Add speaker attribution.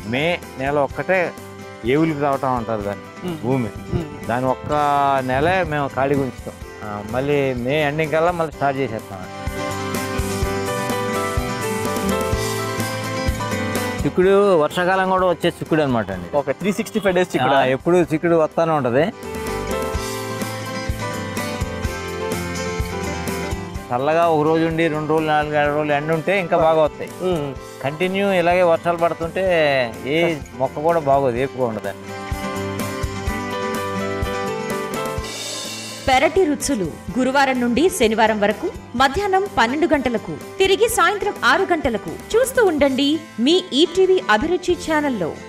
Speaker 1: మే నెల ఒక్కటే ఏవులకి రావటం అంటారు దాన్ని
Speaker 2: ఉమ్.
Speaker 1: భూమి
Speaker 2: ఉమ్.
Speaker 1: దాని ఒక్క నెలే మేము ఖాళీగా ఉంచుతాం ఆ, మళ్ళీ మే ఎండింగ్ కల్లా మళ్ళీ స్టార్ట్ చేసేస్తాం చిక్కుడు వర్షాకాలం కూడా వచ్చే చిక్కుడు అనమాట అండి
Speaker 2: okay three sixty five days ఇక్కడ
Speaker 1: ఆ, ఎప్పుడు చిక్కుడు వస్తానే ఉంటది చల్లగా ఒక రోజు ఉండి రెండు రోజులు నాలుగు ఐదు రోజులు ఎండ ఉంటే ఇంకా బాగా వస్తాయి కంటిన్యూ ఇలాగే వర్షాలు పడుతుంటే ఏ మొక్క కూడా బాగోదు ఏపుగా ఉండదు
Speaker 3: పెరటి రుచులు గురువారం నుండి శనివారం వరకు మధ్యాహ్నం పన్నెండు గంటలకు తిరిగి సాయంత్రం ఆరు గంటలకు చూస్తూ ఉండండి మీ ఈటీవీ అభిరుచి ఛానల్లో